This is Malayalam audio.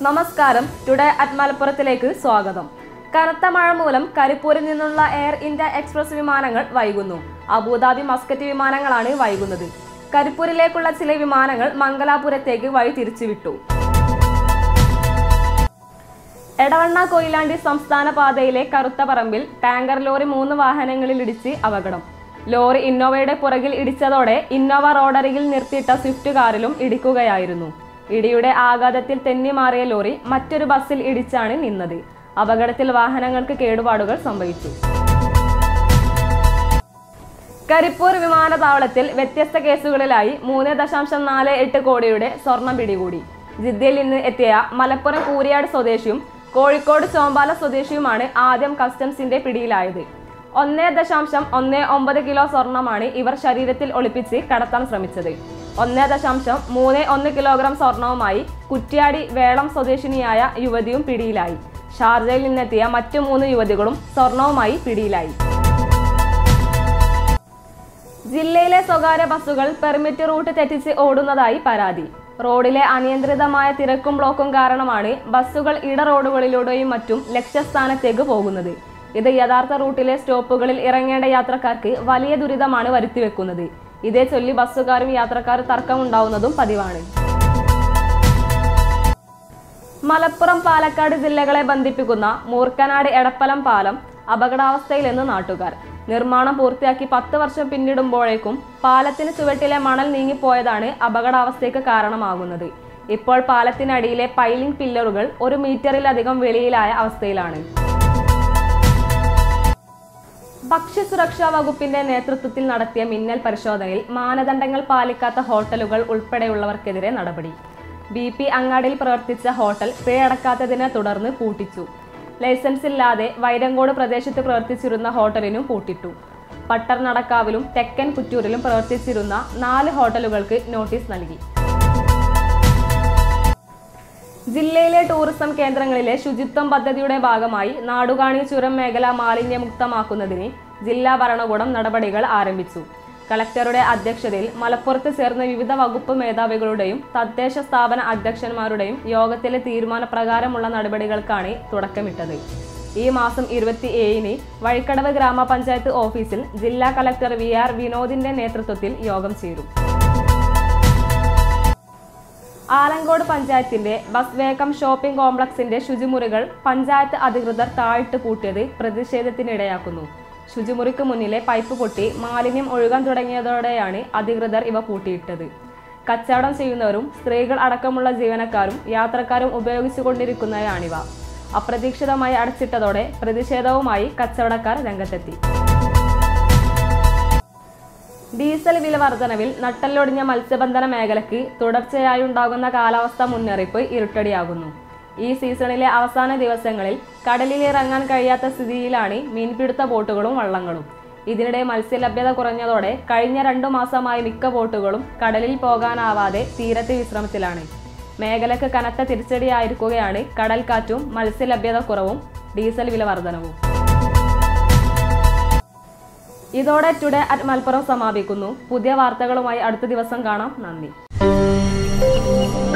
നമസ്കാരം ടുഡേ അറ്റ് മലപ്പുറത്തിലേക്ക് സ്വാഗതം കനത്ത മഴ മൂലം കരിപ്പൂരിൽ നിന്നുള്ള എയർ ഇന്ത്യ എക്സ്പ്രസ് വിമാനങ്ങൾ വൈകുന്നു അബുദാബി മസ്കറ്റ് വിമാനങ്ങളാണ് വൈകുന്നത് കരിപ്പൂരിലേക്കുള്ള ചില വിമാനങ്ങൾ മംഗലാപുരത്തേക്ക് വഴി തിരിച്ചുവിട്ടു എടവണ്ണ കൊയിലാണ്ടി സംസ്ഥാന പാതയിലെ കറുത്ത പറമ്പിൽ ടാങ്കർ ലോറി മൂന്ന് വാഹനങ്ങളിൽ ഇടിച്ച് അപകടം ലോറി ഇന്നോവയുടെ പുറകിൽ ഇടിച്ചതോടെ ഇന്നോവ റോഡരികിൽ നിർത്തിയിട്ട സ്വിഫ്റ്റ് കാറിലും ഇടിക്കുകയായിരുന്നു ഇടിയുടെ ആഘാതത്തിൽ തെന്നിമാറിയ ലോറി മറ്റൊരു ബസ്സിൽ ഇടിച്ചാണ് നിന്നത് അപകടത്തിൽ വാഹനങ്ങൾക്ക് കേടുപാടുകൾ സംഭവിച്ചു കരിപ്പൂർ വിമാനത്താവളത്തിൽ വ്യത്യസ്ത കേസുകളിലായി മൂന്ന് ദശാംശം നാല് എട്ട് കോടിയുടെ സ്വർണം പിടികൂടി ജിദ്ദയിൽ നിന്ന് എത്തിയ മലപ്പുറം കൂരിയാട് സ്വദേശിയും കോഴിക്കോട് ചോമ്പാല സ്വദേശിയുമാണ് ആദ്യം കസ്റ്റംസിന്റെ പിടിയിലായത് ഒന്നേ ദശാംശം ഒന്ന് ഒമ്പത് കിലോ സ്വർണമാണ് ഇവർ ശരീരത്തിൽ ഒളിപ്പിച്ച് കടത്താൻ ശ്രമിച്ചത് ഒന്നേ ദശാംശം മൂന്ന് ഒന്ന് കിലോഗ്രാം സ്വർണവുമായി കുറ്റ്യാടി വേളം സ്വദേശിനിയായ യുവതിയും പിടിയിലായി ഷാർജയിൽ നിന്നെത്തിയ മറ്റു മൂന്ന് യുവതികളും സ്വർണവുമായി പിടിയിലായി ജില്ലയിലെ സ്വകാര്യ ബസ്സുകൾ പെർമിറ്റ് റൂട്ട് തെറ്റിച്ച് ഓടുന്നതായി പരാതി റോഡിലെ അനിയന്ത്രിതമായ തിരക്കും ബ്ലോക്കും കാരണമാണ് ബസ്സുകൾ ഇട റോഡുകളിലൂടെയും മറ്റും ലക്ഷ്യസ്ഥാനത്തേക്ക് പോകുന്നത് ഇത് യഥാർത്ഥ റൂട്ടിലെ സ്റ്റോപ്പുകളിൽ ഇറങ്ങേണ്ട യാത്രക്കാർക്ക് വലിയ ദുരിതമാണ് വരുത്തിവെക്കുന്നത് ഇതേ ചൊല്ലി ബസ്സുകാരും യാത്രക്കാരും തർക്കമുണ്ടാവുന്നതും പതിവാണ് മലപ്പുറം പാലക്കാട് ജില്ലകളെ ബന്ധിപ്പിക്കുന്ന മൂർക്കനാട് എടപ്പലം പാലം അപകടാവസ്ഥയിലെന്ന് നാട്ടുകാർ നിർമ്മാണം പൂർത്തിയാക്കി പത്ത് വർഷം പിന്നിടുമ്പോഴേക്കും പാലത്തിന് ചുവട്ടിലെ മണൽ നീങ്ങിപ്പോയതാണ് അപകടാവസ്ഥയ്ക്ക് കാരണമാകുന്നത് ഇപ്പോൾ പാലത്തിനടിയിലെ പൈലിംഗ് പില്ലറുകൾ ഒരു മീറ്ററിലധികം വെളിയിലായ അവസ്ഥയിലാണ് ഭക്ഷ്യസുരക്ഷാ വകുപ്പിന്റെ നേതൃത്വത്തിൽ നടത്തിയ മിന്നൽ പരിശോധനയിൽ മാനദണ്ഡങ്ങൾ പാലിക്കാത്ത ഹോട്ടലുകൾ ഉൾപ്പെടെയുള്ളവർക്കെതിരെ നടപടി ബി പി അങ്ങാടിയിൽ പ്രവർത്തിച്ച ഹോട്ടൽ പിഴയടക്കാത്തതിനെ തുടർന്ന് പൂട്ടിച്ചു ലൈസൻസ് ഇല്ലാതെ വൈരങ്കോട് പ്രദേശത്ത് പ്രവർത്തിച്ചിരുന്ന ഹോട്ടലിനും പൂട്ടിട്ടു പട്ടർ നടക്കാവിലും തെക്കൻ കുറ്റൂരിലും പ്രവർത്തിച്ചിരുന്ന നാല് ഹോട്ടലുകൾക്ക് നോട്ടീസ് നൽകി ജില്ലയിലെ ടൂറിസം കേന്ദ്രങ്ങളിലെ ശുചിത്വം പദ്ധതിയുടെ ഭാഗമായി നാടുകാണി ചുരം മേഖല മാലിന്യമുക്തമാക്കുന്നതിന് ജില്ലാ ഭരണകൂടം നടപടികൾ ആരംഭിച്ചു കളക്ടറുടെ അധ്യക്ഷതയിൽ മലപ്പുറത്ത് ചേർന്ന വിവിധ വകുപ്പ് മേധാവികളുടെയും തദ്ദേശ സ്ഥാപന അധ്യക്ഷന്മാരുടെയും യോഗത്തിലെ തീരുമാനപ്രകാരമുള്ള നടപടികൾക്കാണ് തുടക്കമിട്ടത് ഈ മാസം ഇരുപത്തി ഏഴിന് വഴിക്കടവ് ഗ്രാമപഞ്ചായത്ത് ഓഫീസിൽ ജില്ലാ കളക്ടർ വി ആർ വിനോദിന്റെ നേതൃത്വത്തിൽ യോഗം ചേരും ആലങ്കോട് പഞ്ചായത്തിന്റെ ബസ് വേക്കം ഷോപ്പിംഗ് കോംപ്ലക്സിന്റെ ശുചിമുറികൾ പഞ്ചായത്ത് അധികൃതർ താഴിട്ട് പൂട്ടിയത് പ്രതിഷേധത്തിനിടയാക്കുന്നു ശുചിമുറിക്ക് മുന്നിലെ പൈപ്പ് പൊട്ടി മാലിന്യം ഒഴുകാൻ തുടങ്ങിയതോടെയാണ് അധികൃതർ ഇവ പൂട്ടിയിട്ടത് കച്ചവടം ചെയ്യുന്നവരും സ്ത്രീകൾ അടക്കമുള്ള ജീവനക്കാരും യാത്രക്കാരും ഉപയോഗിച്ചുകൊണ്ടിരിക്കുന്നവയാണിവ അപ്രതീക്ഷിതമായി അടച്ചിട്ടതോടെ പ്രതിഷേധവുമായി കച്ചവടക്കാർ രംഗത്തെത്തി ഡീസൽ വില വർധനവിൽ നട്ടല്ലൊടിഞ്ഞ മത്സ്യബന്ധന മേഖലയ്ക്ക് തുടർച്ചയായി ഉണ്ടാകുന്ന കാലാവസ്ഥാ മുന്നറിയിപ്പ് ഇരുട്ടടിയാകുന്നു ഈ സീസണിലെ അവസാന ദിവസങ്ങളിൽ കടലിലിറങ്ങാൻ കഴിയാത്ത സ്ഥിതിയിലാണ് മീൻപിടുത്ത ബോട്ടുകളും വള്ളങ്ങളും ഇതിനിടെ മത്സ്യലഭ്യത കുറഞ്ഞതോടെ കഴിഞ്ഞ രണ്ടു മാസമായി മിക്ക ബോട്ടുകളും കടലിൽ പോകാനാവാതെ തീരത്ത് വിശ്രമത്തിലാണ് മേഖലയ്ക്ക് കനത്ത തിരിച്ചടിയായിരിക്കുകയാണ് കടൽക്കാറ്റും മത്സ്യലഭ്യത കുറവും ഡീസൽ വില വർധനവും ഇതോടെ ടുഡേ അറ്റ് മലപ്പുറം സമാപിക്കുന്നു പുതിയ വാർത്തകളുമായി അടുത്ത ദിവസം കാണാം നന്ദി